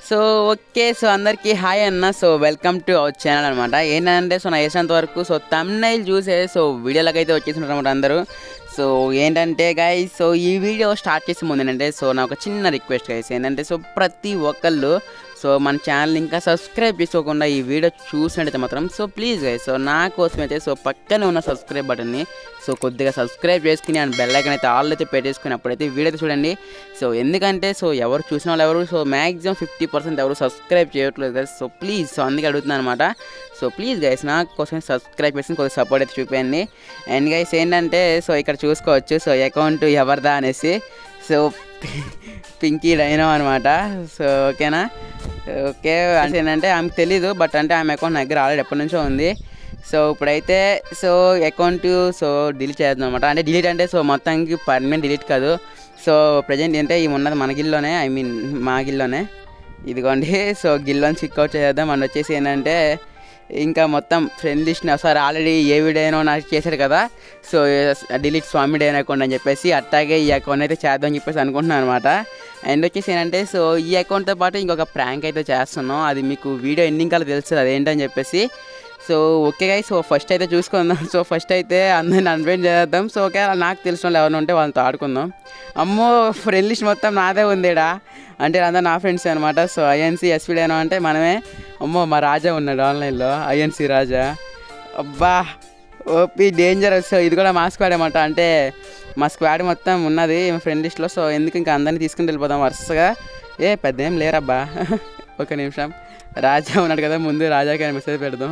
So okay so అందరికీ hi అన్న so welcome to our channel అనమాట ఏంటంటే సో నా వేసినంత వరకు సో తమ్నైల్ చూసే సో వీడియోలోకి అయితే వచ్చేసినారు అనమాట అందరూ సో ఏంటంటే గాయ సో ఈ వీడియో స్టార్ట్ చేసే ముందు ఏంటంటే సో నా ఒక చిన్న రిక్వెస్ట్ గైస్ ఏంటంటే సో ప్రతి ఒక్కళ్ళు సో మన ఛానల్ ఇంకా సబ్స్క్రైబ్ చేసుకోకుండా ఈ వీడియో చూసినట్టయితే మాత్రం సో ప్లీజ్ గైస్ సో నా కోసం అయితే సో పక్కనే ఉన్న సబ్స్క్రైబ్ బటన్ని సో కొద్దిగా సబ్స్క్రైబ్ చేసుకుని అండ్ బెల్ ఐకన్ అయితే ఆల్ అయితే పెట్టేసుకుని అప్పుడైతే వీడియో అయితే చూడండి సో ఎందుకంటే సో ఎవరు చూసిన వాళ్ళు ఎవరు సో మ్యాక్సిమం ఫిఫ్టీ పర్సెంట్ ఎవరు సబ్స్క్రైబ్ చేయట్లేదు గైస్ సో ప్లీజ్ సో అందుకే అడుగుతున్నాను అనమాట సో ప్లీజ్ గైస్ నా కోసం సబ్స్క్రైబ్ చేసి కొద్దిగా సపోర్ట్ అయితే చూపించండి అండ్ గైస్ ఏంటంటే సో ఇక్కడ చూసుకోవచ్చు సో అకౌంట్ ఎవరిదా అనేసి సో పింకీ డైనో అనమాట సో ఓకేనా ఓకే అంటే ఏంటంటే ఆమెకు తెలీదు బట్ అంటే ఆమె అకౌంట్ నా దగ్గర ఆల్రెడీ ఎప్పటి నుంచో ఉంది సో ఇప్పుడైతే సో అకౌంట్ సో డిలీట్ చేద్దాం అనమాట అంటే డిలీట్ అంటే సో మొత్తానికి పర్మనెంట్ డిలీట్ కాదు సో ప్రజెంట్ ఏంటంటే ఈ ఉన్నది మన గిల్లోనే ఐ మీన్ మా గిల్లోనే ఇదిగోండి సో గిల్లోని చిక్అవుట్ చేద్దాం అండ్ వచ్చేసి ఏంటంటే ఇంకా మొత్తం ఫ్రెండ్ లిస్ట్ని ఒకసారి ఆల్రెడీ ఏ వీడియోనో నాకు చేశాడు కదా సో డిలీట్ స్వామి డే అకౌంట్ అని చెప్పేసి అట్టాగే ఈ అకౌంట్ అయితే చేద్దాం అని చెప్పేసి అనుకుంటున్నాను అనమాట అండ్ వచ్చేసి ఏంటంటే సో ఈ అకౌంట్తో పాటు ఇంకొక ప్రాంక్ అయితే చేస్తున్నాం అది మీకు వీడియో ఎండింగ్ కల్లా తెలుస్తుంది అదేంటని చెప్పేసి so okay guys so first అయితే చూసుకుందాం సో ఫస్ట్ అయితే అందరిని అన్వైట్ చేద్దాం సో ఓకే నాకు తెలిసిన వాళ్ళు ఎవరైనా ఉంటే వాళ్ళతో ఆడుకుందాం అమ్మో ఫ్రెండ్ లిస్ట్ మొత్తం నాదే ఉందిడా అంటే అందరూ నా ఫ్రెండ్స్ అనమాట సో ఐఎన్సీ ఎస్పీడేనో అంటే మనమే అమ్మో మా రాజా ఉన్నాడు ఆన్లైన్లో ఐఎన్సీ రాజా అబ్బా ఓపీ డేంజర్ సో ఇది కూడా మా స్క్వాడ్ అనమాట అంటే మా స్క్వాడ్ మొత్తం ఉన్నది మా ఫ్రెండ్ లిస్ట్లో సో ఎందుకు ఇంకా అందరినీ తీసుకుని వెళ్ళిపోదాం వరుసగా ఏ పెద్ద ఏం లేరబ్బా ఒక నిమిషం రాజా ఉన్నాడు కదా ముందు రాజాకి మెసేజ్ పెడదాం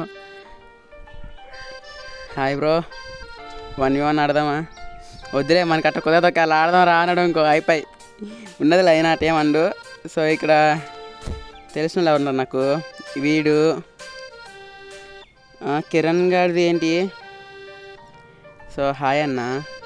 hi bro one v one ఆడదామా వద్దులే మనకి అట్ట కుదరదు ఒక అలా ఆడదాం రా అనడం ఇంకో అయిపోయి ఉన్నది లైన్ ఆట ఏమండు సో ఇక్కడ తెలిసిన వాళ్ళు ఉన్నారు నాకు వీడు ఆ, కిరణ్ గారిది ఏంటి సో హాయ్ అన్న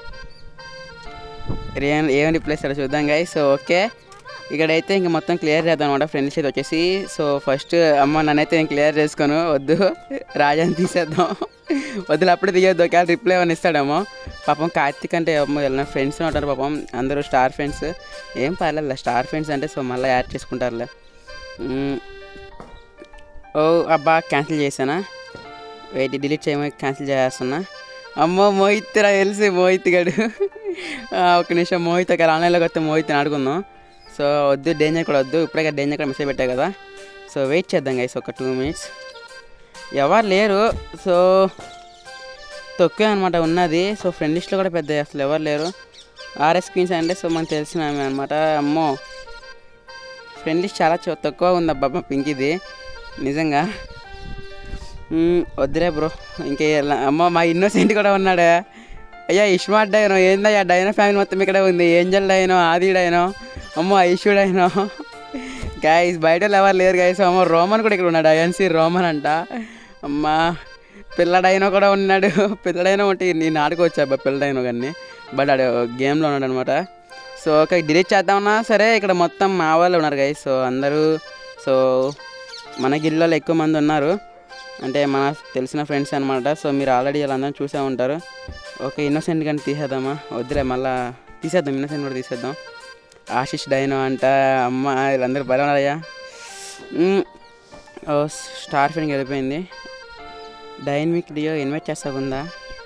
ఏం ఏం రిప్లై ఇస్తారో చూద్దాం గాయ సో ఓకే ఇక్కడైతే ఇంక మొత్తం క్లియర్ చేద్దాం అనమాట ఫ్రెండ్స్ అయితే వచ్చేసి సో ఫస్ట్ అమ్మ నన్నైతే నేను క్లియర్ చేసుకోను వద్దు రాజాని తీసేద్దాం వద్దులు అప్పుడే తీయొద్దు ఒకవేళ రిప్లై ఏమైనా ఇస్తాడేమో పాపం కార్తీక్ అంటే అమ్మో వెళ్ళిన ఫ్రెండ్స్ ఉంటారు పాపం అందరూ స్టార్ ఫ్రెండ్స్ ఏం పర్లేదు స్టార్ ఫ్రెండ్స్ అంటే సో మళ్ళీ యాడ్ చేసుకుంటారులే మ్మ్. ఓ అబ్బా క్యాన్సిల్ చేశానా వెయిట్ డిలీట్ చేయమని క్యాన్సిల్ చేస్తున్నా అమ్మో మోహిత్ రా తెలిసి మోహిత్ గడు ఆ, ఒక నిమిషం మోహిత్ ఒక ఆన్లైన్లోకి వస్తే మోహిత్ని ఆడుకుందాం సో వద్దు డేంజర్ కూడా వద్దు ఇప్పుడే కదా డేంజర్ కూడా మెసేజ్ పెట్టా కదా సో వెయిట్ చేద్దాం గైస్ ఒక టూ మినిట్స్ ఎవరు లేరు సో తొక్కే అనమాట ఉన్నది సో ఫ్రెండ్ లిస్ట్లో కూడా పెద్ద అసలు ఎవరు లేరు ఆర్ఎస్ క్వీన్స్ అంటే సో మనకు తెలిసిన ఆమె అనమాట అమ్మో ఫ్రెండ్ లిస్ట్ చాలా చో- తక్కువ ఉంది అబ్బా మా పింకీది నిజంగా మ్మ్, వద్దులే బ్రో ఇంకే అమ్మ మా ఇన్నోసెంట్ కూడా ఉన్నాడు అయ్యా ఇష్మార్ట్ డైనో ఏందయ్యా డైనో ఫ్యామిలీ మొత్తం ఇక్కడే ఉంది ఏంజల్ డైనో ఆది డైనో అమ్మో ఐషు డైనో గాయస్ బయట వాళ్ళు ఎవరు లేరు గాయస్ అమ్మ రోమన్ కూడా ఇక్కడ ఉన్నాడు ఐఎన్సీ రోమన్ అంట అమ్మా పిల్లడైనో కూడా ఉన్నాడు పిల్లడైనో ఉంటే నేను ఆడుకోవచ్చు అబ్బా పిల్లడైనో కానీ బట్ ఆడు గేమ్లో ఉన్నాడు అనమాట సో ఓకే డిలీట్ చేద్దామన్నా సరే ఇక్కడ మొత్తం మా వాళ్ళు ఉన్నారు గైస్ సో అందరూ సో మన గిల్లలో ఎక్కువ మంది ఉన్నారు అంటే మన తెలిసిన ఫ్రెండ్స్ అనమాట సో మీరు ఆల్రెడీ వీళ్ళందరూ చూసే ఉంటారు ఓకే ఇన్నోసెంట్ కానీ తీసేద్దామా వద్దులే మళ్ళా తీసేద్దాం ఇన్నోసెంట్ కూడా తీసేద్దాం ఆశిష్ డైనో అంట అమ్మ వీళ్ళందరూ బలం ఉన్నారయ్యా మ్మ్. ఓ స్టార్ ఫినింగ్ వెళ్ళిపోయింది డైనమిక్ డియో ఇన్వైట్ చేస్తాకుందా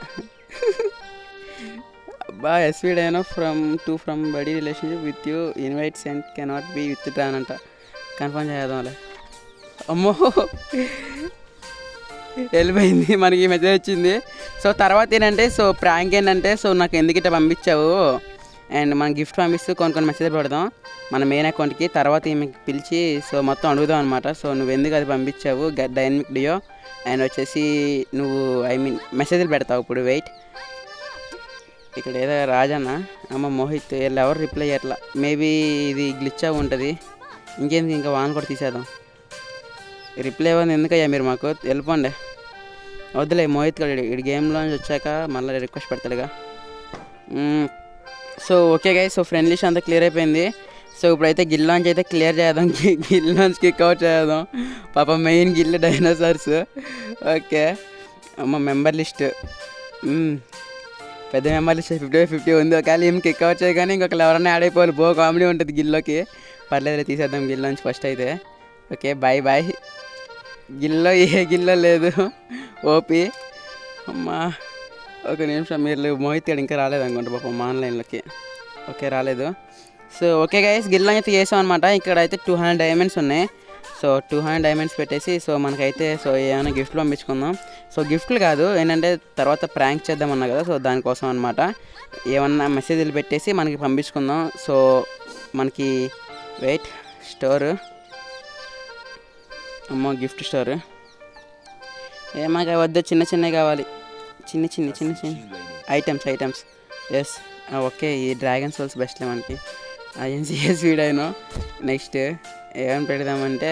అబ్బా ఎస్వీ డైనో from to from buddy relationship with you invite sent cannot be withdrawn అంట కన్ఫర్మ్ చేద్దాంలే అమ్మో వెళ్ళిపోయింది మనకి మెసేజ్ వచ్చింది సో తర్వాత ఏంటంటే సో ప్రాంక్ ఏంటంటే సో నాకు ఎందుకు ఇట్లా పంపించావు అండ్ మనం గిఫ్ట్ పంపిస్తూ కొన్ని కొన్ని మెసేజ్ పెడదాం మన మెయిన్ అకౌంట్కి తర్వాత ఈమెకి పిలిచి సో మొత్తం అడుగుదాం అనమాట సో నువ్వు ఎందుకు అది పంపించావు డైనమిక్ డియో అండ్ వచ్చేసి నువ్వు ఐ మీన్ మెసేజ్లు పెడతావు ఇప్పుడు వెయిట్ ఇక్కడ ఏదో రాజన్న అమ్మ మోహిత్ వీళ్ళు ఎవరు రిప్లై చేయట్లా మేబీ ఇది గ్లిచ్ అవి ఉంటుంది ఇంకేంది ఇంకా వాన్ కూడా తీసేద్దాం రిప్లై ఇవ్వండి ఎందుకయ్యా మీరు మాకు వెళ్ళిపోండి వద్దులే మోహిత్ గడు ఇటు గేమ్లో నుంచి వచ్చాక మళ్ళీ రిక్వెస్ట్ పెడతాడుగా మ్మ్. So okay guy so friend list అంతా క్లియర్ అయిపోయింది సో ఇప్పుడైతే గిల్ లాంచ్ అయితే క్లియర్ చేద్దాం గి- గిల్ లాంచ్ కిక్ అవుట్ చేద్దాం పాప మెయిన్ గిల్ డైనోసార్స్ ఓకే అమ్మ మెంబర్ లిస్ట్ పెద్ద మెంబర్ లిస్ట్ ఫిఫ్టీ ఫిఫ్టీ ఉంది ఒకవేళ ఏం కిక్ అవుట్ చేయగానే ఇంకొకరు ఎవరైనా యాడ్ అయిపోవాలి బో కామెడీ ఉంటుంది గిల్లోకి పర్లేదు తీసేద్దాం గిల్ నుంచి ఫస్ట్ అయితే ఓకే బాయ్ బాయ్ గిల్లో ఏ గిల్లో లేదు ఓపి అమ్మా ఒక నిమిషం మీరు మోహిత్ గారు ఇంకా రాలేదు అనుకుంటా పాపం ఆన్లైన్లోకి ఓకే రాలేదు సో ఓకే గైస్ గిల్లో అయితే చేసాం అనమాట ఇక్కడ అయితే టూ హండ్రెడ్ డైమండ్స్ ఉన్నాయి సో టూ హండ్రెడ్ డైమండ్స్ పెట్టేసి సో మనకైతే సో ఏమైనా గిఫ్ట్లు పంపించుకుందాం సో గిఫ్ట్లు కాదు ఏంటంటే తర్వాత ప్రాంక్ చేద్దామన్నా కదా సో దానికోసం అనమాట ఏమన్నా మెసేజ్లు పెట్టేసి మనకి పంపించుకుందాం సో మనకి వెయిట్ స్టోర్ అమ్మో గిఫ్ట్ స్టోర్ ఏమాక వద్దు చిన్న చిన్నవి కావాలి చిన్న చిన్న చిన్న చిన్న ఐటమ్స్ ఐటమ్స్ ఎస్ ఓకే ఈ డ్రాగన్ సోల్స్ బెస్ట్లే మనకి ఐఎన్సిఎస్ వీడైనా నెక్స్ట్ ఏమని పెడదామంటే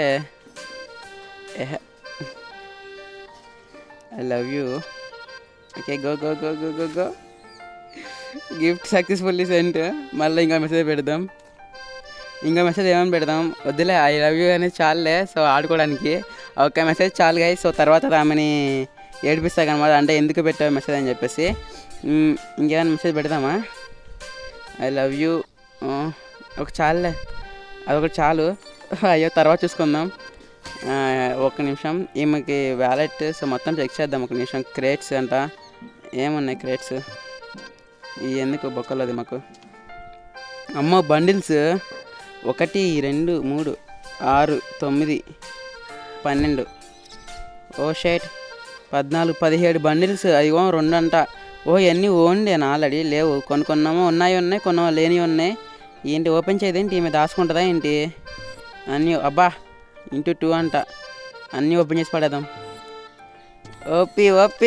I love you okay go go go go go go gift successfully sent మళ్ళీ ఇంకా మెసేజ్ పెడదాం ఇంకా మెసేజ్ ఏమని పెడదాం వద్దులే ఐ లవ్ యూ అనేది చాలులే సో ఆడుకోవడానికి ఒక మెసేజ్ చాలు గాయ సో తర్వాత ఆమెని ఏడిపిస్తాక అనమాట అంటే ఎందుకు పెట్టావు మెసేజ్ అని చెప్పేసి మ్, ఇంకేమైనా మెసేజ్ పెడదామా ఐ లవ్ యూ ఒక చాలులే అదొకటి చాలు అయ్యో తర్వాత చూసుకుందాం ఆ, ఒక్క నిమిషం ఈమెకి వ్యాలెట్ సో మొత్తం చెక్ చేద్దాం ఒక నిమిషం క్రేట్స్ అంట ఏమున్నాయి క్రేట్స్ ఈ ఎందుకు బొక్కలది మాకు అమ్మ బండిల్స్ ఒకటి రెండు మూడు ఆరు తొమ్మిది పన్నెండు ఓ షేట్ పద్నాలుగు పదిహేడు బండిల్స్ అయ్యో రెండు అంట ఓ ఇవన్నీ ఓన్డేనా ఆల్రెడీ లేవు కొన్ని కొన్నామో ఉన్నాయి ఉన్నాయి కొన్నామో లేని ఉన్నాయి ఏంటి ఓపెన్ చేయదేంటి ఈమె దాచుకుంటుందా ఏంటి అన్నీ అబ్బా ఇంటూ టూ అంట అన్నీ ఓపెన్ చేసి పడేద్దాం ఓపి ఓపి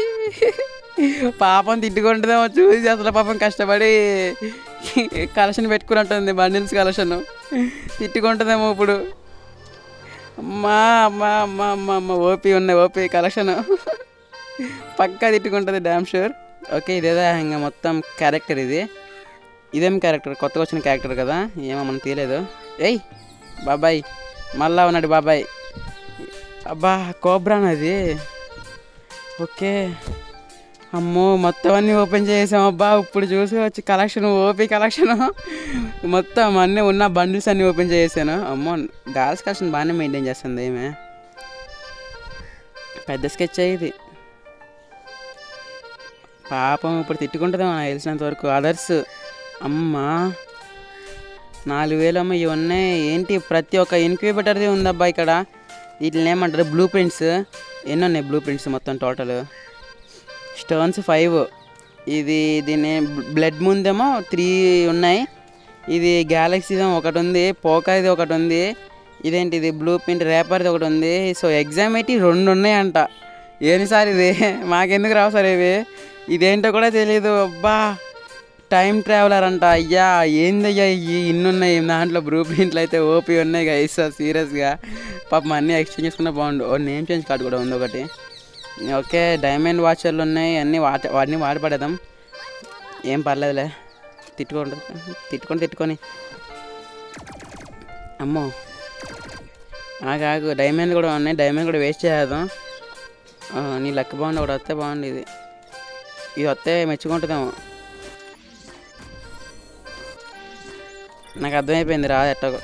పాపం తిట్టుకుంటుందేమో చూసి అసలు పాపం కష్టపడి కలెక్షన్ పెట్టుకున్నట్టుంది బండిల్స్ కలెక్షన్ తిట్టుకుంటుందేమో ఇప్పుడు అమ్మా అమ్మా అమ్మా అమ్మా అమ్మ ఓపి ఉన్నాయి ఓపి కలెక్షన్ పక్కా తిట్టుకుంటుంది డ్యామ్ షూర్ ఓకే ఇదేదో ఇంకా మొత్తం క్యారెక్టర్ ఇది ఇదేం క్యారెక్టర్ కొత్తగా వచ్చిన క్యారెక్టర్ కదా ఏమో మనం తీయలేదు ఏయ్ బాబాయ్ మళ్ళా ఉన్నాడు బాబాయ్ అబ్బా కోబ్రాన్ అది ఓకే అమ్మో మొత్తం అన్నీ ఓపెన్ చేసాం అబ్బా ఇప్పుడు చూసి వచ్చి కలెక్షన్ ఓపీ కలెక్షన్ మొత్తం అన్నీ ఉన్న బండిల్స్ అన్నీ ఓపెన్ చేసాను అమ్మో గాల్స్ కలెక్షన్ బాగానే మెయింటైన్ చేస్తుంది ఏమే పెద్ద స్కెచ్ ఇది పాపం ఇప్పుడు తిట్టుకుంటుందేమో నాకు తెలిసినంత వరకు అదర్స్ అమ్మా నాలుగు వేలు అమ్మ ఇవి ఉన్నాయి ఏంటి ప్రతి ఒక్క ఇన్క్యూబేటర్ది ఉందబ్బా ఇక్కడ వీటిని ఏమంటారు బ్లూ ప్రింట్స్ ఎన్ని ఉన్నాయి బ్లూ ప్రింట్స్ మొత్తం టోటల్ స్టోన్స్ ఫైవ్ ఇది దీని బ్లడ్ ముందేమో త్రీ ఉన్నాయి ఇది గ్యాలక్సీది ఒకటి ఉంది పోకాది ఒకటి ఉంది ఇదేంటి ఇది బ్లూ ప్రింట్ రేపర్ది ఒకటి ఉంది సో ఎగ్జామ్ ఏంటి రెండు ఉన్నాయంట ఏంటి సార్ ఇది మాకెందుకు రావు సార్ ఇవి ఇదేంటో కూడా తెలియదు అబ్బా టైం ట్రావెలర్ అంట అయ్యా ఏందయ్యా ఈ ఇన్ని ఉన్నాయి దాంట్లో బ్లూ ప్రింట్లు అయితే ఓపీ ఉన్నాయి గైస్ సీరియస్గా పాపం అన్నీ ఎక్స్చేంజ్ చేసుకున్నా బాగుండు ఓ నేమ్ చేంజ్ కార్డు కూడా ఉంది ఒకటి ఓకే డైమండ్ వాచర్లు ఉన్నాయి అన్నీ వాట వాటిని వాడి పడేద్దాం ఏం పర్లేదులే తిట్టుకుంటు తిట్టుకొని తిట్టుకొని అమ్మో ఆగు ఆగు డైమండ్ కూడా ఉన్నాయి డైమండ్ కూడా వేస్ట్ చేద్దాం ఆ, నీ లక్ బాగుంది ఒకటి వస్తే బాగుంది ఇది ఇది వస్తే మెచ్చుకుంటుందేమో నాకు అర్థమైపోయింది రా ఎట్టగో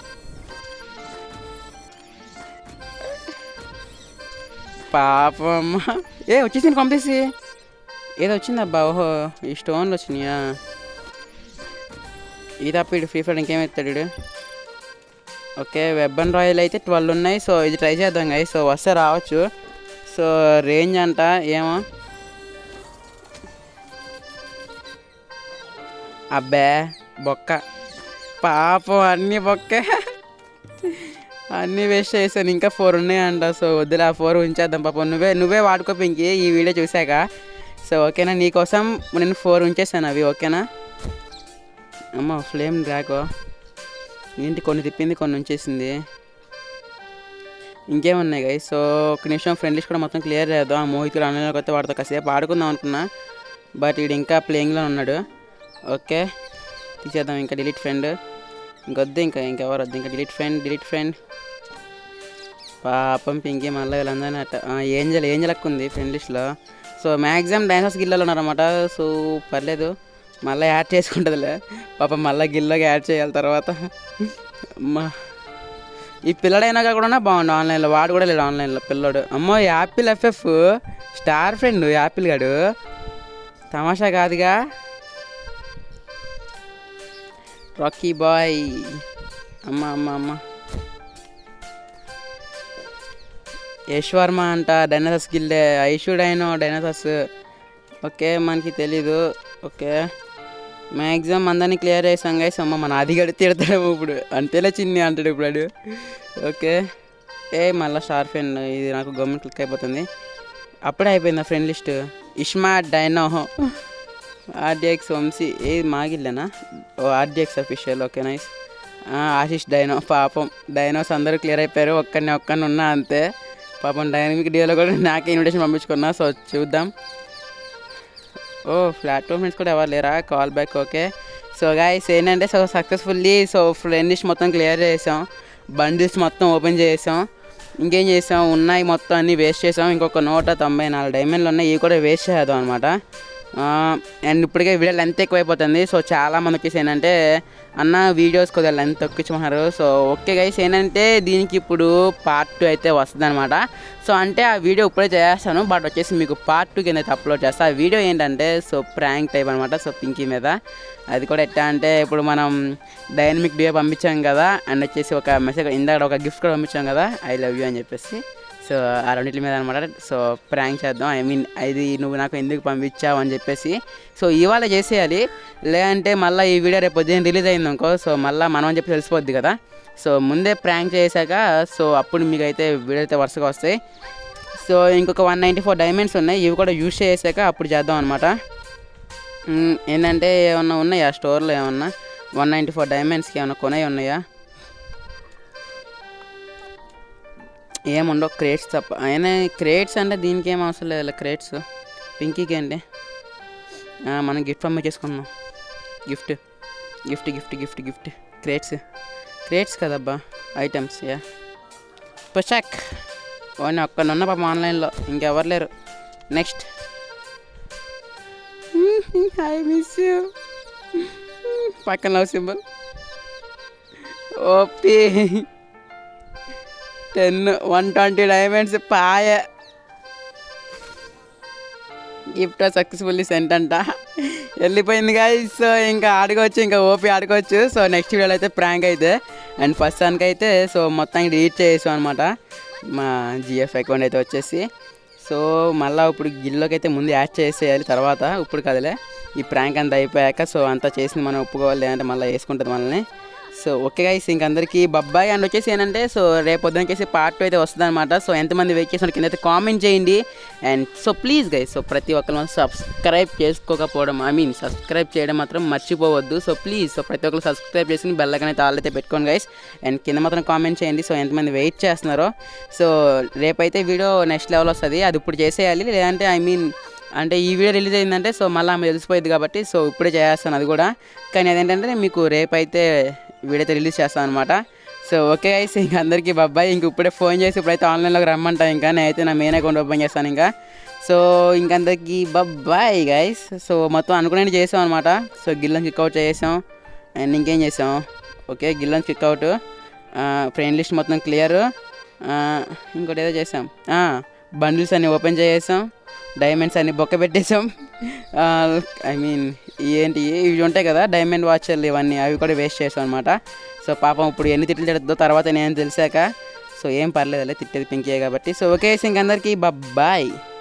పాపమ్మ ఏ వచ్చేసింది పంపేసి ఏదో వచ్చిందబ్బా ఓహో ఈ స్టోన్లు వచ్చినాయా ఈ తప్ప ఇటు ఫ్రీ ఫైర్ ఇంకేమెత్తాడు ఈడు? ఓకే వెబ్ అండ్ రాయల్ అయితే ట్వెల్వ్ ఉన్నాయి సో ఇది ట్రై చేద్దాం గై సో వస్తే రావచ్చు సో రేంజ్ అంట ఏమో అబ్బే బొక్క పాపం అన్నీ బొక్కే అన్నీ వేస్ట్ చేశాను ఇంకా ఫోర్ ఉన్నాయంట సో వద్దులే ఆ ఫోర్ ఉంచేద్దాం పాపం నువ్వే నువ్వే వాడుకో పింకి ఈ వీడియో చూశాక సో ఓకేనా నీకోసం నేను ఫోర్ ఉంచేసాను అవి ఓకేనా అమ్మ ఫ్లేమ్ రాకో ఏంటి కొన్ని తిప్పింది కొన్ని ఉంచేసింది ఇంకేమున్నాయి గై సో ఒక నిమిషం ఫ్రెండ్ లిస్ట్ కూడా మొత్తం క్లియర్ చేద్దాం ఆ మోహితులు ఆన్లైన్లోకి వస్తే వాడితో కాసేపు ఆడుకుందాం అనుకున్నా బట్ వీడు ఇంకా ప్లేయింగ్లో ఉన్నాడు ఓకే తీసేద్దాం ఇంకా డిలీట్ ఫ్రెండ్ ఇంకొద్దు ఇంకా ఇంకెవరు వద్దు ఇంకా డిలీట్ ఫ్రెండ్ డిలీట్ ఫ్రెండ్ పాపం పింకి మళ్ళీ వీళ్ళందరినీ అట్ట ఆ, ఏంజల్ ఏంజల్ అక్క ఉంది ఫ్రెండ్ లిస్ట్లో సో మ్యాక్సిమం డ్యాన్సర్స్ గిల్లలో ఉన్నారన్నమాట సో పర్లేదు మళ్ళీ యాడ్ చేసుకుంటుందిలే పాపం మళ్ళీ గిల్లోకి యాడ్ చేయాలి తర్వాత అమ్మా ఈ పిల్లడైనా కూడా బాగుండు ఆన్లైన్లో వాడు కూడా లేడు ఆన్లైన్లో పిల్లడు అమ్మో apple FF star friend apple గాడు తమాషా కాదుగా రాకీ బాయ్ అమ్మ అమ్మ అమ్మ యశ్వర్మ అంట డైనోసర్స్ గిల్డే ఐషు డైనో డైనోసర్స్ ఓకే మనకి తెలీదు ఓకే మ్యాక్సిమం అందరినీ క్లియర్ చేసాం గైస్ అమ్మ మన అది గడి తిడతాడేమో ఇప్పుడు అంతేలా చిన్ని అంటాడు ఇప్పుడు వాడు ఓకే ఏ మళ్ళీ స్టార్ ఫ్రెండ్ ఇది నాకు గవర్నమెంట్ క్లిక్ అయిపోతుంది అప్పుడే అయిపోయింది ఫ్రెండ్ లిస్ట్ ఇష్మా డైనో ఆర్డిఎక్స్ వంశీ ఏది మాగిల్లేనా ఓ RDX official okay nice Ashish dino పాపం డైనోస్ అందరూ క్లియర్ అయిపోయారు ఒక్కరిని ఒక్కరిని ఉన్నా అంతే పాపం డైనమిక్ డియోలో కూడా నాకే ఇన్విటేషన్ పంపించుకున్నా సో చూద్దాం ఓ ఫ్లాట్ ఫ్రెండ్స్ కూడా ఎవరు లేరా call back okay so guys ఏంటంటే so successfully so friend list మొత్తం క్లియర్ చేసాం బండిల్స్ మొత్తం ఓపెన్ చేసాం ఇంకేం చేసాం ఉన్నాయి మొత్తం అన్నీ వేస్ట్ చేసాం ఇంకొక నూట తొంభై నాలుగు డైమండ్లు ఉన్నాయి ఇవి కూడా వేస్ట్ చేద్దాం అనమాట అండ్ ఇప్పటికే వీడియో లెంత్ ఎక్కువైపోతుంది సో చాలా మంది వచ్చేసి ఏంటంటే అన్న వీడియోస్ కొద్దిగా లెంత్ తొక్కించమన్నారు సో ఓకే గైస్ ఏంటంటే దీనికి ఇప్పుడు పార్ట్ టూ అయితే వస్తుంది అనమాట సో అంటే ఆ వీడియో ఇప్పుడే చేస్తాను బట్ వచ్చేసి మీకు పార్ట్ టూ కింద అయితే అప్లోడ్ చేస్తాను ఆ వీడియో ఏంటంటే సో ప్రాంక్ టైప్ అనమాట సో పింకీ మీద అది కూడా ఎట్లా అంటే ఇప్పుడు మనం డైనమిక్ డియో పంపించాం కదా అండ్ వచ్చేసి ఒక మెసేజ్ ఇందాక ఒక గిఫ్ట్ కూడా పంపించాం కదా ఐ లవ్ యూ అని చెప్పేసి సో ఆ రెండింటి మీద అనమాట సో ప్రాంక్ చేద్దాం ఐ మీన్ అది నువ్వు నాకు ఎందుకు పంపించావు అని చెప్పేసి సో ఇవాళ చేసేయాలి లేదంటే మళ్ళీ ఈ వీడియో రేపు పొద్దున్న రిలీజ్ అయింది అనుకో సో మళ్ళీ మనం అని చెప్పి తెలిసిపోద్ది కదా సో ముందే ప్రాంక్ చేశాక సో అప్పుడు మీకు అయితే వీడియో అయితే వరుసగా వస్తాయి సో ఇంకొక వన్ నైంటీ ఫోర్ డైమండ్స్ ఉన్నాయి ఇవి కూడా యూజ్ చేసాక అప్పుడు చేద్దాం అనమాట ఏంటంటే ఏమన్నా ఉన్నాయా స్టోర్లో ఏమన్నా వన్ నైంటీ ఫోర్ డైమండ్స్కి ఏమన్నా కొనవి ఉన్నాయా ఏముండవు క్రేట్స్ తప్ప అయినా క్రేట్స్ అంటే దీనికి ఏం అవసరం లేదు క్రేట్స్ పింకీకి ఏంటి ఆ, మనం గిఫ్ట్ పంపించేసుకుందాం gift gift gift gift gift crates crates కదబ్బా ఐటమ్స్ యా పుషక్ ఓని ఒక్కనున్న పాపం ఆన్లైన్లో ఇంకెవరు లేరు నెక్స్ట్ ఐ మిస్ యూ పక్కన love symbol OP ten one twenty diamonds పాయ గిఫ్ట్ సక్సెస్ఫుల్లీ సెంట్ అంట వెళ్ళిపోయింది గాయస్ సో ఇంకా ఆడుకోవచ్చు ఇంకా ఓపీ ఆడుకోవచ్చు సో నెక్స్ట్ వీడియోలో అయితే ప్రాంక్ అయితే అండ్ ఫస్ట్ దానికి అయితే సో మొత్తానికి డిలీట్ చేసాం అనమాట మా జిఎఫ్ అకౌంట్ అయితే వచ్చేసి సో మళ్ళీ ఇప్పుడు గిల్లోకి అయితే ముందు యాడ్ చేసేయాలి తర్వాత ఇప్పుడు కదలే ఈ ప్రాంక్ అంతా అయిపోయాక సో అంతా చేసింది మనం ఒప్పుకోవాలి లేదంటే మళ్ళీ వేసుకుంటుంది మనల్ని సో ఓకే గైస్ ఇంక అందరికీ బబ్బాయి అండ్ వచ్చేసి ఏంటంటే సో రేపు పొద్దునకేసి పార్ట్ టూ అయితే వస్తుంది అనమాట సో ఎంతమంది వెయిట్ చేసిన కింద అయితే కామెంట్ చేయండి and so please guys so ప్రతి ఒక్కరు మనం సబ్స్క్రైబ్ చేసుకోకపోవడం ఐ మీన్ సబ్స్క్రైబ్ చేయడం మాత్రం మర్చిపోవద్దు సో ప్లీజ్ సో ప్రతి ఒక్కరు సబ్స్క్రైబ్ చేసుకుని బెల్ ఐకాన్ అయితే ఆల్ అయితే పెట్టుకోండి గైస్ అండ్ కింద మాత్రం కామెంట్ చేయండి సో ఎంతమంది వెయిట్ చేస్తున్నారో సో రేపైతే వీడియో నెక్స్ట్ లెవెల్ వస్తుంది అది ఇప్పుడు చేసేయాలి లేదంటే ఐ మీన్ అంటే ఈ వీడియో రిలీజ్ అయిందంటే సో మళ్ళీ ఆమె తెలిసిపోయింది కాబట్టి సో ఇప్పుడే చేస్తాను అది కూడా కానీ అదేంటంటే మీకు రేపైతే వీడియో అయితే రిలీజ్ చేస్తాను అనమాట సో ఓకే గైస్ ఇంక అందరికీ బాబాయ్ ఇంక ఇప్పుడే ఫోన్ చేసి ఇప్పుడైతే ఆన్లైన్లోకి రమ్మంటా ఇంకా నేనైతే నా మెయిన్ అకౌంట్ ఓపెన్ చేస్తాను ఇంకా సో ఇంకందరికీ బాయ్ గైస్ సో మొత్తం అనుకునే చేసాం అనమాట సో గిల్లని కిక్అవుట్ చేసాం అండ్ ఇంకేం చేసాం ఓకే గిల్లని కిక్అవుట్ ఫ్రెండ్ లిస్ట్ మొత్తం క్లియర్ ఇంకోటి ఏదో చేసాం బండిల్స్ అన్ని ఓపెన్ చేసేసాం డైమండ్స్ అన్ని బొక్క పెట్టేసాం ఐ మీన్ ఏంటి ఇవి ఉంటాయి కదా డైమండ్ వాచర్లు ఇవన్నీ అవి కూడా వేస్ట్ చేసాం అనమాట సో పాపం ఇప్పుడు ఎన్ని తిట్లు తిడుతుందో తర్వాత నేను తెలిసాక సో ఏం పర్లేదులే తిట్టేది పింకే కాబట్టి సో ఓకే ఇంక అందరికీ బాయ్